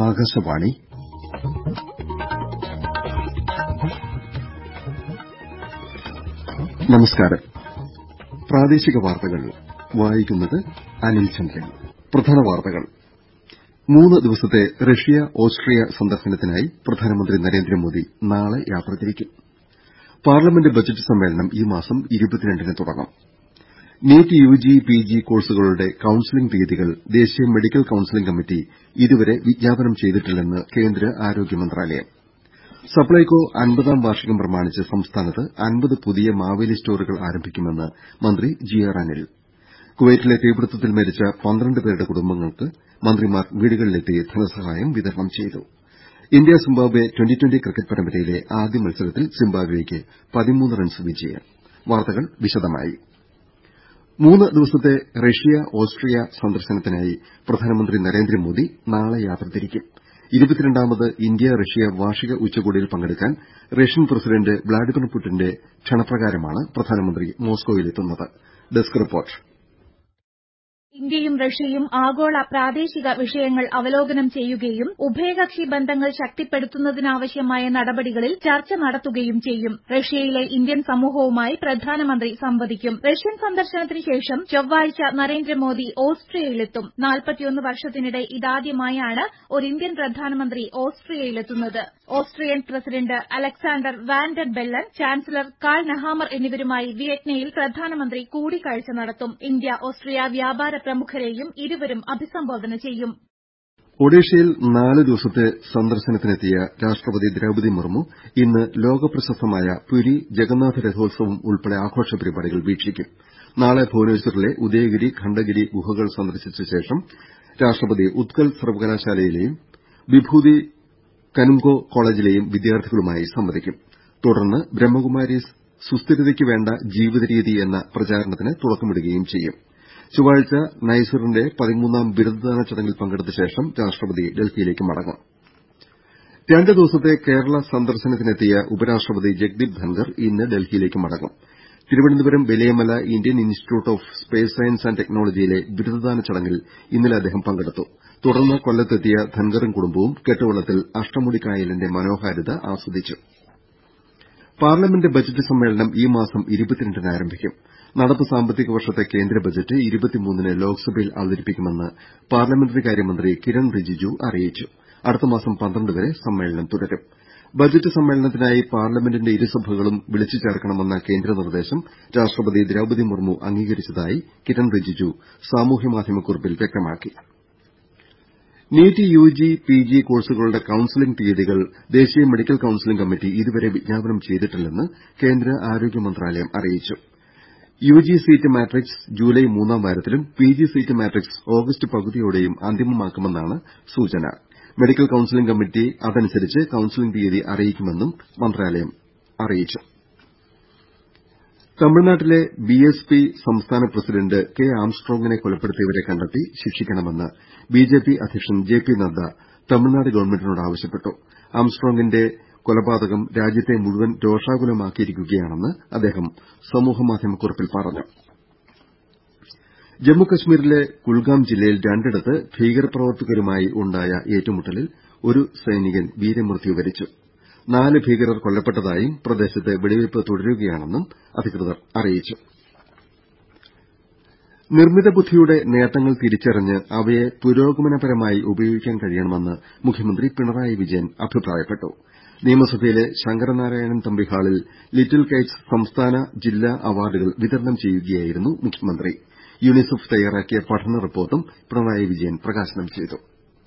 ആകാശവാണി നമസ്കാരം പ്രാദേശിക വാർത്തകൾ വായിക്കുന്നത് അനിൽ ചന്ദ്രൻ പ്രധാന വാർത്തകൾ മൂന്ന് ദിവസത്തെ റഷ്യ ഓസ്ട്രിയ സന്ദർശനത്തിനായി പ്രധാനമന്ത്രി നരേന്ദ്രമോദി നാളെ യാത്ര തിരിക്കും പാർലമെന്റ് ബജറ്റ് സമ്മേളനം ഈ മാസം ന് തുടങ്ങും നീറ്റ് യുജി പിജി കോഴ്സുകളുടെ കൌൺസലിംഗ് തീയതികൾ ദേശീയ മെഡിക്കൽ കൌൺസലിംഗ് കമ്മിറ്റി ഇതുവരെ വിജ്ഞാപനം ചെയ്തിട്ടില്ലെന്ന് കേന്ദ്ര ആരോഗ്യ മന്ത്രാലയം സപ്ലൈകോ അൻപതാം വാർഷികം പ്രമാണിച്ച് സംസ്ഥാനത്ത് അൻപത് പുതിയ മാവേലി സ്റ്റോറുകൾ ആരംഭിക്കുമെന്ന് മന്ത്രി ജി ആർ അനിൽ കുവൈറ്റിലെ തീപിടുത്തത്തിൽ മരിച്ച പന്ത്രണ്ട് പേരുടെ കുടുംബങ്ങൾക്ക് മന്ത്രിമാർ വീടുകളിലെത്തി ധനസഹായം വിതരണം ചെയ്തു India Zimbabwe twenty twenty cricket പരമ്പരയിലെ ആദ്യ മത്സരത്തിൽ സിംബാബ്വെയ്ക്ക് പതിമൂന്ന് റൺസ് വിജയം വാർത്തകൾ വിശദമായി മൂന്ന് ദിവസത്തെ റഷ്യ ഓസ്ട്രിയ സന്ദർശനത്തിനായി പ്രധാനമന്ത്രി നരേന്ദ്രമോദി നാളെ യാത്ര തിരിക്കും ഇരുപത്തിരണ്ടാമത് ഇന്ത്യ റഷ്യ വാർഷിക ഉച്ചകോടിയിൽ പങ്കെടുക്കാൻ റഷ്യൻ പ്രസിഡന്റ് വ്ളാഡിമിർ പുടിന്റെ ക്ഷണപ്രകാരമാണ് പ്രധാനമന്ത്രി മോസ്കോയിലെത്തുന്നത് ഡെസ്ക് റിപ്പോർട്ട് ഇന്ത്യയും റഷ്യയും ആഗോള പ്രാദേശിക വിഷയങ്ങൾ അവലോകനം ചെയ്യുകയും ഉഭയകക്ഷി ബന്ധങ്ങൾ ശക്തിപ്പെടുത്തുന്നതിനാവശ്യമായ നടപടികളിൽ ചർച്ച നടത്തുകയും ചെയ്യും റഷ്യയിലെ ഇന്ത്യൻ സമൂഹവുമായി പ്രധാനമന്ത്രി സംവദിക്കും റഷ്യൻ സന്ദർശനത്തിന് ശേഷം ചൊവ്വാഴ്ച നരേന്ദ്രമോദി ഓസ്ട്രിയയിലെത്തും നാൽപ്പത്തിയൊന്ന് വർഷത്തിനിടെ ഇതാദ്യമായാണ് ഒരു ഇന്ത്യൻ പ്രധാനമന്ത്രി ഓസ്ട്രിയയിലെത്തുന്നത് Austrian president Alexander Van der Bellen chancellor Karl Nehammer എന്നിവരുമായി വിയറ്റ്നയിൽ പ്രധാനമന്ത്രി കൂടിക്കാഴ്ച നടത്തും ഇന്ത്യ ഓസ്ട്രിയ വ്യാപാര പ്രമുഖരെയും ഇരുവരും അഭിസംബോധന ചെയ്യും ഒഡീഷയിൽ നാല് ദിവസത്തെ സന്ദർശനത്തിനെത്തിയ രാഷ്ട്രപതി ദ്രൌപതി മുർമു ഇന്ന് ലോകപ്രശസ്തമായ പുരി ജഗന്നാഥ രഥോത്സവം ഉൾപ്പെടെ ആഘോഷ പരിപാടികൾ വീക്ഷിക്കും നാളെ ഭുവനേശ്വറിലെ ഉദയഗിരി ഖണ്ഡഗിരി ഗുഹകൾ സന്ദർശിച്ച ശേഷം രാഷ്ട്രപതി ഉത്കൽ സർവകലാശാലയിലെയും വിഭൂതി കനുംഗോ കോളേജിലെയും വിദ്യാർത്ഥികളുമായി സംവദിക്കും തുടർന്ന് ബ്രഹ്മകുമാരീസ് സുസ്ഥിരതയ്ക്ക് വേണ്ട ജീവിതരീതി എന്ന പ്രചാരണത്തിന് തുടക്കമിടുകയും ചെയ്യും ചൊവ്വാഴ്ച നൈസറിന്റെ പതിമൂന്നാം ബിരുദദാന ചടങ്ങിൽ പങ്കെടുത്ത ശേഷം രാഷ്ട്രപതി ഡൽഹിയിലേക്ക് മടങ്ങും രണ്ട് ദിവസത്തെ കേരള സന്ദർശനത്തിനെത്തിയ ഉപരാഷ്ട്രപതി ജഗ്ദീപ് ധൻകർ ഇന്ന് ഡൽഹിയിലേക്ക് മടങ്ങും Thiruvananthapuram Valiyamala Indian institute of space science and ടെക്നോളജിയിലെ ബിരുദദാന ചടങ്ങിൽ ഇന്നലെ അദ്ദേഹം പങ്കെടുത്തു തുടർന്ന് കൊല്ലത്തെത്തിയ ധൻകറും കുടുംബവും കെട്ടുവള്ളത്തിൽ അഷ്ടമുടി കായലിന്റെ മനോഹാരിത ആസ്വദിച്ചു പാർലമെന്റ് ബജറ്റ് സമ്മേളനം ഈ മാസം ന് ആരംഭിക്കും നടപ്പ് സാമ്പത്തിക വർഷത്തെ കേന്ദ്ര ബജറ്റ് ഇരുപത്തിമൂന്നിന് ലോക്സഭയിൽ അവതരിപ്പിക്കുമെന്ന് പാർലമെന്ററി കാര്യമന്ത്രി കിരൺ റിജിജു അറിയിച്ചു അടുത്ത മാസം പന്ത്രണ്ട് വരെ സമ്മേളനം തുടരും ബജറ്റ് സമ്മേളനത്തിനായി പാർലമെന്റിന്റെ ഇരുസഭകളും വിളിച്ചു ചേർക്കണമെന്ന കേന്ദ്ര നിർദ്ദേശം രാഷ്ട്രപതി ദ്രൌപതി മുർമു അംഗീകരിച്ചതായി കിരൺ റിജിജു സാമൂഹ്യമാധ്യമക്കുറിപ്പിൽ വ്യക്തമാക്കി നീറ്റ് യുജി പിജി കോഴ്സുകളുടെ കൌൺസലിംഗ് തീയതികൾ ദേശീയ മെഡിക്കൽ കൌൺസലിംഗ് കമ്മിറ്റി ഇതുവരെ വിജ്ഞാപനം ചെയ്തിട്ടില്ലെന്ന് കേന്ദ്ര ആരോഗ്യ മന്ത്രാലയം അറിയിച്ചു യുജി സീറ്റ് മാട്രിക്സ് ജൂലൈ മൂന്നാം വാരത്തിലും പിജി സീറ്റ് മാട്രിക്സ് ഓഗസ്റ്റ് പകുതിയോടെയും അന്തിമമാക്കുമെന്നാണ് സൂചന മെഡിക്കൽ കൌൺസലിംഗ് കമ്മിറ്റി അതനുസരിച്ച് കൌൺസലിംഗ് തീയതി അറിയിക്കുമെന്നും മന്ത്രാലയം അറിയിച്ചു തമിഴ്നാട്ടിലെ ബിഎസ്പി സംസ്ഥാന പ്രസിഡന്റ് കെ ആംസ്ട്രോങ്ങിനെ കൊലപ്പെടുത്തിയവരെ കണ്ടെത്തി ശിക്ഷിക്കണമെന്ന് ബിജെപി അധ്യക്ഷൻ ജെ പി നദ്ദ തമിഴ്നാട് ഗവൺമെന്റിനോട് ആവശ്യപ്പെട്ടു ആംസ്ട്രോങ്ങിന്റെ കൊലപാതകം രാജ്യത്തെ മുഴുവൻ രോഷാകുലമാക്കിയിരിക്കുകയാണെന്ന് അദ്ദേഹം സമൂഹമാധ്യമക്കുറിപ്പിൽ പറഞ്ഞു ജമ്മുകശ്മീരിലെ കുൽഗാം ജില്ലയിൽ രണ്ടിടത്ത് ഭീകരപ്രവർത്തകരുമായി ഉണ്ടായ ഏറ്റുമുട്ടലിൽ ഒരു സൈനികൻ വീരമൃത്യു വരിച്ചു നാല് ഭീകരർ കൊല്ലപ്പെട്ടതായും പ്രദേശത്ത് വെടിവെയ്പ് തുടരുകയാണെന്നും അധികൃതർ അറിയിച്ചു നിർമ്മിത ബുദ്ധിയുടെ നേട്ടങ്ങൾ തിരിച്ചറിഞ്ഞ് അവയെ പുരോഗമനപരമായി ഉപയോഗിക്കാൻ കഴിയണമെന്ന് മുഖ്യമന്ത്രി പിണറായി വിജയൻ അഭിപ്രായപ്പെട്ടു നിയമസഭയിലെ ശങ്കരനാരായണൻ തമ്പി ഹാളിൽ ലിറ്റിൽ കൈറ്റ്സ് സംസ്ഥാന ജില്ലാ അവാർഡുകൾ വിതരണം ചെയ്യുകയായിരുന്നു മുഖ്യമന്ത്രി യൂണിസെഫ് തയ്യാറാക്കിയ പഠന റിപ്പോർട്ടും പിണറായി വിജയൻ പ്രകാശനം ചെയ്തു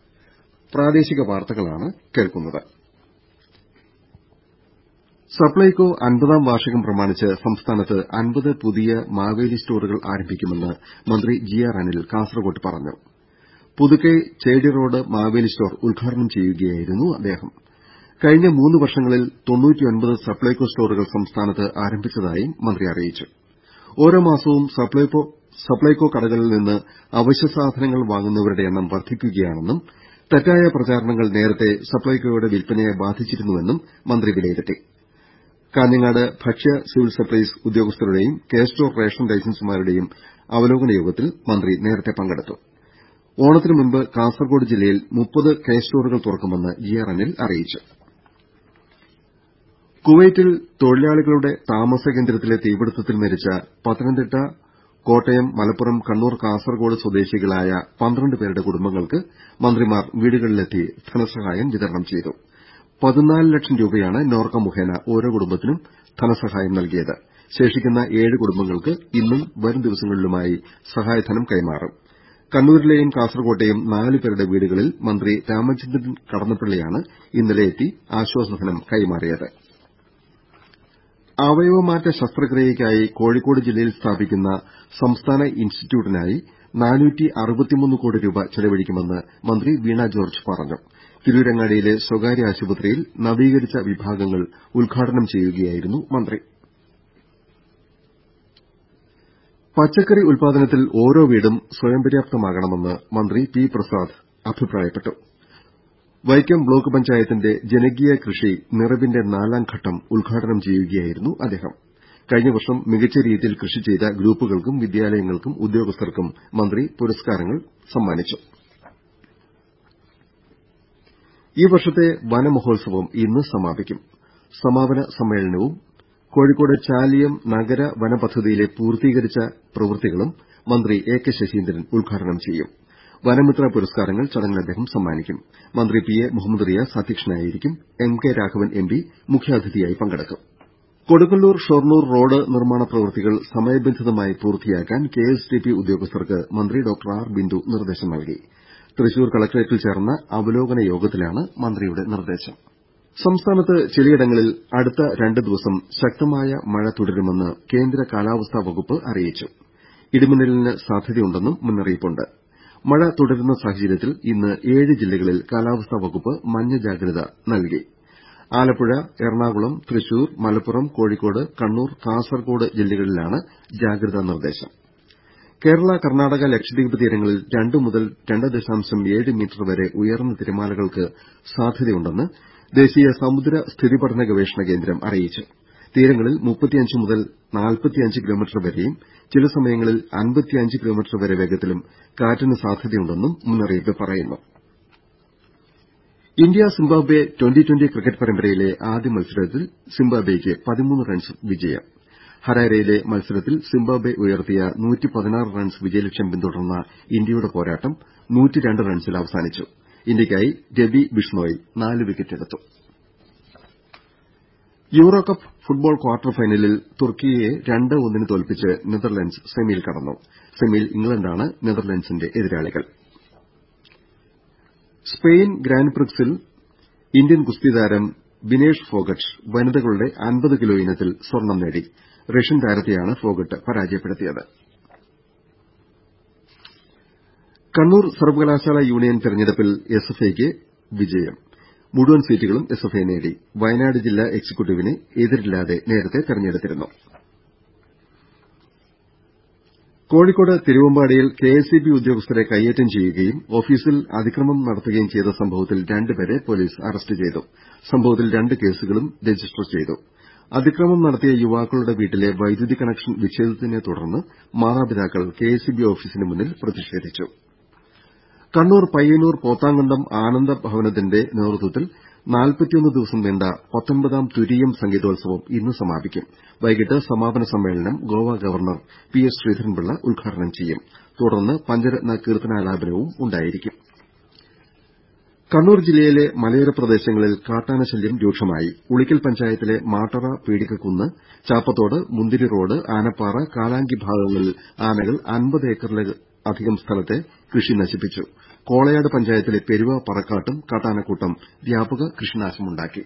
സപ്ലൈകോ അൻപതാം വാർഷികം പ്രമാണിച്ച് സംസ്ഥാനത്ത് അൻപത് പുതിയ മാവേലി സ്റ്റോറുകൾ ആരംഭിക്കുമെന്ന് മന്ത്രി ജി ആർ അനിൽ കാസർകോട്ട് പറഞ്ഞു പുതുക്കൈ ചേടി റോഡ് മാവേലി സ്റ്റോർ ഉദ്ഘാടനം ചെയ്യുകയായിരുന്നു അദ്ദേഹം കഴിഞ്ഞ മൂന്ന് വർഷങ്ങളിൽ സപ്ലൈകോ സ്റ്റോറുകൾ സംസ്ഥാനത്ത് ആരംഭിച്ചതായും മന്ത്രി അറിയിച്ചു ഓരോ മാസവും സപ്ലൈകോ കടകളിൽ നിന്ന് അവശ്യ സാധനങ്ങൾ വാങ്ങുന്നവരുടെ എണ്ണം വർദ്ധിക്കുകയാണെന്നും തെറ്റായ പ്രചാരണങ്ങൾ നേരത്തെ സപ്ലൈകോയുടെ വിൽപ്പനയെ ബാധിച്ചിരുന്നുവെന്നും മന്ത്രി വിലയിരുത്തി കാഞ്ഞങ്ങാട് ഭക്ഷ്യ സിവിൽ സപ്ലൈസ് ഉദ്യോഗസ്ഥരുടെയും കെ സ്റ്റോർ റേഷൻ ലൈസൻസുമാരുടെയും അവലോകന യോഗത്തിൽ മന്ത്രി നേരത്തെ പങ്കെടുത്തു ഓണത്തിനു മുൻപ് കാസർകോട് ജില്ലയിൽ മുപ്പത് കെ സ്റ്റോറുകൾ തുറക്കുമെന്ന് ജിആർഎനിൽ അറിയിച്ചു കുവൈറ്റിൽ തൊഴിലാളികളുടെ താമസ കേന്ദ്രത്തിലെ തീപിടുത്തത്തിൽ മരിച്ച പത്തനംതിട്ട കോട്ടയം മലപ്പുറം കണ്ണൂർ കാസർകോട് സ്വദേശികളായ പന്ത്രണ്ട് പേരുടെ കുടുംബങ്ങൾക്ക് മന്ത്രിമാർ വീടുകളിലെത്തി ധനസഹായം വിതരണം ചെയ്തു പതിനാല് ലക്ഷം രൂപയാണ് നോർക്ക മുഖേന ഓരോ കുടുംബത്തിനും ധനസഹായം നൽകിയത് ശേഷിക്കുന്ന ഏഴ് കുടുംബങ്ങൾക്ക് ഇന്നും വരും ദിവസങ്ങളിലുമായി സഹായധനം കൈമാറും കണ്ണൂരിലെയും കാസർകോട്ടെയും നാല് പേരുടെ വീടുകളിൽ മന്ത്രി രാമചന്ദ്രൻ കടന്നപ്പള്ളിയാണ് ഇന്നലെ എത്തി ആശ്വാസധനം കൈമാറിയത് അവയവമാറ്റ ശസ്ത്രക്രിയയ്ക്കായി കോഴിക്കോട് ജില്ലയിൽ സ്ഥാപിക്കുന്ന സംസ്ഥാന ഇൻസ്റ്റിറ്റ്യൂട്ടിനായി കോടി രൂപ ചെലവഴിക്കുമെന്ന് മന്ത്രി വീണ ജോർജ് പറഞ്ഞു തിരൂരങ്ങാടിയിലെ സ്വകാര്യ ആശുപത്രിയിൽ നവീകരിച്ച വിഭാഗങ്ങൾ ഉദ്ഘാടനം ചെയ്യുകയായിരുന്നു മന്ത്രി പച്ചക്കറി ഉൽപാദനത്തിൽ ഓരോ വീടും സ്വയം പര്യാപ്തമാകണമെന്ന് മന്ത്രി പി പ്രസാദ് അഭിപ്രായപ്പെട്ടു വൈക്കം ബ്ലോക്ക് പഞ്ചായത്തിന്റെ ജനകീയ കൃഷി നിറവിന്റെ നാലാം ഘട്ടം ഉദ്ഘാടനം ചെയ്യുകയായിരുന്നു അദ്ദേഹം കഴിഞ്ഞ വർഷം മികച്ച രീതിയിൽ കൃഷി ചെയ്ത ഗ്രൂപ്പുകൾക്കും വിദ്യാലയങ്ങൾക്കും ഉദ്യോഗസ്ഥർക്കും മന്ത്രി പുരസ്കാരങ്ങൾ സമ്മാനിച്ചു ഈ വർഷത്തെ വനമഹോത്സവം ഇന്ന് സമാപിക്കും സമാപന സമ്മേളനവും കോഴിക്കോട് ചാലിയം നഗര വന പദ്ധതിയിലെ പൂർത്തീകരിച്ച പ്രവൃത്തികളും മന്ത്രി എ കെ ശശീന്ദ്രൻ ഉദ്ഘാടനം ചെയ്യും വനമിത്ര പുരസ്കാരങ്ങൾ ചടങ്ങിൽ അദ്ദേഹം സമ്മാനിക്കും മന്ത്രി പി എ മുഹമ്മദ് റിയാസ് അധ്യക്ഷനായിരിക്കും M K Raghavan M P മുഖ്യാതിഥിയായി പങ്കെടുക്കും കൊടുങ്ങല്ലൂർ ഷൊർണൂർ റോഡ് നിർമ്മാണ പ്രവൃത്തികൾ സമയബന്ധിതമായി പൂർത്തിയാക്കാൻ കെഎസ്ഡിപി ഉദ്യോഗസ്ഥർക്ക് മന്ത്രി ഡോക്ടർ ആർ ബിന്ദു നിർദ്ദേശം നൽകി തൃശൂർ കളക്ടറേറ്റിൽ ചേർന്ന അവലോകന യോഗത്തിലാണ് മന്ത്രിയുടെ നിർദ്ദേശം സംസ്ഥാനത്ത് ചിലയിടങ്ങളിൽ അടുത്ത രണ്ട് ദിവസം ശക്തമായ മഴ തുടരുമെന്ന് കേന്ദ്ര കാലാവസ്ഥാ വകുപ്പ് അറിയിച്ചു ഇടിമിന്നലിന് സാധ്യതയുണ്ടെന്നും മുന്നറിയിപ്പുണ്ട് മഴ തുടരുന്ന സാഹചര്യത്തിൽ ഇന്ന് ഏഴ് ജില്ലകളിൽ കാലാവസ്ഥാ വകുപ്പ് മഞ്ഞ ജാഗ്രത നൽകി ആലപ്പുഴ എറണാകുളം തൃശൂർ മലപ്പുറം കോഴിക്കോട് കണ്ണൂർ കാസർകോട് ജില്ലകളിലാണ് ജാഗ്രതാ നിർദ്ദേശം കേരള കർണാടക ലക്ഷദ്വീപ് തീരങ്ങളിൽ രണ്ട് മുതൽ രണ്ട് ദശാംശം ഏഴ് മീറ്റർ വരെ ഉയർന്ന തിരമാലകൾക്ക് സാധ്യതയുണ്ടെന്ന് ദേശീയ സമുദ്ര സ്ഥിതിപഠന ഗവേഷണ കേന്ദ്രം അറിയിച്ചു തീരങ്ങളിൽ മുതൽ കിലോമീറ്റർ വരെയും ചില സമയങ്ങളിൽ കിലോമീറ്റർ വരെ വേഗത്തിലും കാറ്റിന് സാധ്യതയുണ്ടെന്നും മുന്നറിയിപ്പിൽ പറയുന്നു India Zimbabwe twenty twenty cricket പരമ്പരയിലെ ആദ്യ മത്സരത്തിൽ സിംബാബ്വെയ്ക്ക് റൺസ് വിജയം ഹരാരെയിലെ മത്സരത്തിൽ സിംബാബ്വെ ഉയർത്തിയ റൺസ് വിജയലക്ഷ്യം പിന്തുടർന്ന ഇന്ത്യയുടെ പോരാട്ടം റൺസിൽ അവസാനിച്ചു ഇന്ത്യയ്ക്കായി രവി ബിഷ്ണോയ് നാല് വിക്കറ്റെടുത്തു യൂറോ കപ്പ് ഫുട്ബോൾ ക്വാർട്ടർ ഫൈനലിൽ തുർക്കിയെ രണ്ട് ഒന്നിന് തോൽപ്പിച്ച് നെതർലൻഡ്സ് സെമിയിൽ കടന്നു സെമിയിൽ ഇംഗ്ലണ്ടാണ് നെതർലൻഡ്സിന്റെ എതിരാളികൾ സ്പെയിൻ ഗ്രാന്റ് പ്രിക്സിൽ ഇന്ത്യൻ ഗുസ്തി താരം വിനേഷ് ഫോഗട്ട് വനിതകളുടെ അൻപത് കിലോ ഇനത്തിൽ സ്വർണം നേടി റഷ്യൻ താരത്തെയാണ് ഫോഗട്ട് പരാജയപ്പെടുത്തിയത് കണ്ണൂർ സർവകലാശാല യൂണിയൻ തെരഞ്ഞെടുപ്പിൽ എസ്എഫ്ഐക്ക് വിജയം മുഴുവൻ സീറ്റുകളും എസ്എഫ്ഐ നേടി വയനാട് ജില്ലാ എക്സിക്യൂട്ടീവിനെ എതിരില്ലാതെ നേരത്തെ തെരഞ്ഞെടുത്തിരുന്നു കോഴിക്കോട് തിരുവമ്പാടിയിൽ കെഎസ്ഇബി ഉദ്യോഗസ്ഥരെ കയ്യേറ്റം ചെയ്യുകയും ഓഫീസിൽ അതിക്രമം നടത്തുകയും ചെയ്ത സംഭവത്തിൽ രണ്ടുപേരെ പോലീസ് അറസ്റ്റ് ചെയ്തു സംഭവത്തിൽ രണ്ട് കേസുകളും രജിസ്റ്റർ ചെയ്തു അതിക്രമം നടത്തിയ യുവാക്കളുടെ വീട്ടിലെ വൈദ്യുതി കണക്ഷൻ വിച്ഛേദിച്ചതിനെ തുടർന്ന് മാതാപിതാക്കൾ കെഎസ്ഇബി ഓഫീസിന് മുന്നിൽ പ്രതിഷേധിച്ചു കണ്ണൂർ പയ്യന്നൂർ പോത്താങ്കണ്ടം ആനന്ദ ഭവനത്തിന്റെ നേതൃത്വത്തിൽ നാൽപ്പത്തിയൊന്ന് ദിവസം നീണ്ട പത്തൊൻപതാം തുരീയം സംഗീതോത്സവം ഇന്ന് സമാപിക്കും വൈകിട്ട് സമാപന സമ്മേളനം Goa governor P S Sreedharan Pillai ഉദ്ഘാടനം ചെയ്യും തുടർന്ന് പഞ്ചരത്ന കീർത്തനാലാപനവും ഉണ്ടായിരിക്കും കണ്ണൂർ ജില്ലയിലെ മലയോര പ്രദേശങ്ങളിൽ കാട്ടാന ശല്യം രൂക്ഷമായി ഉളിക്കൽ പഞ്ചായത്തിലെ മാട്ടറ പീടികക്കുന്ന് ചാപ്പത്തോട് മുന്തിരി റോഡ് ആനപ്പാറ കാലാങ്കി ഭാഗങ്ങളിൽ ആനകൾ അൻപത് ഏക്കറിലധികം സ്ഥലത്തെ കൃഷി നശിപ്പിച്ചു കോളയാട് പഞ്ചായത്തിലെ പെരുവ പറക്കാട്ടും കാട്ടാനക്കൂട്ടം വ്യാപക കൃഷിനാശമുണ്ടാക്കി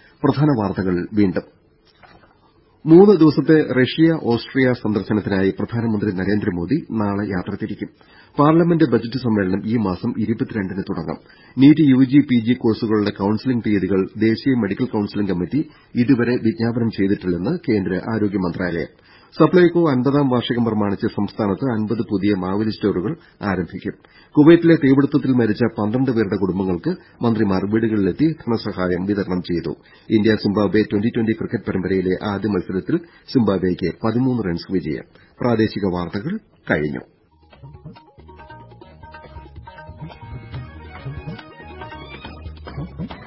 മൂന്ന് ദിവസത്തെ റഷ്യ ഓസ്ട്രിയ സന്ദർശനത്തിനായി പ്രധാനമന്ത്രി നരേന്ദ്രമോദി നാളെ യാത്ര തിരിക്കും പാർലമെന്റ് ബജറ്റ് സമ്മേളനം ഈ മാസം ന് തുടങ്ങും നീറ്റ് യുജി പിജി കോഴ്സുകളുടെ കൌൺസിലിംഗ് തീയതികൾ ദേശീയ മെഡിക്കൽ കൌൺസിലിംഗ് കമ്മിറ്റി ഇതുവരെ വിജ്ഞാപനം ചെയ്തിട്ടില്ലെന്ന് കേന്ദ്ര ആരോഗ്യ മന്ത്രാലയം സപ്ലൈകോ അൻപതാം വാർഷികം പ്രമാണിച്ച് സംസ്ഥാനത്ത് അൻപത് പുതിയ മാവേലി സ്റ്റോറുകൾ ആരംഭിക്കും കുവൈറ്റിലെ തീപിടുത്തത്തിൽ മരിച്ച പന്ത്രണ്ട് പേരുടെ കുടുംബങ്ങൾക്ക് മന്ത്രിമാർ വീടുകളിലെത്തി ധനസഹായം വിതരണം ചെയ്തു India Zimbabwe twenty twenty cricket പരമ്പരയിലെ ആദ്യ മത്സരത്തിൽ സിംബാബ്വെയ്ക്ക് റൺസ് വിജയം ന്യൂസ്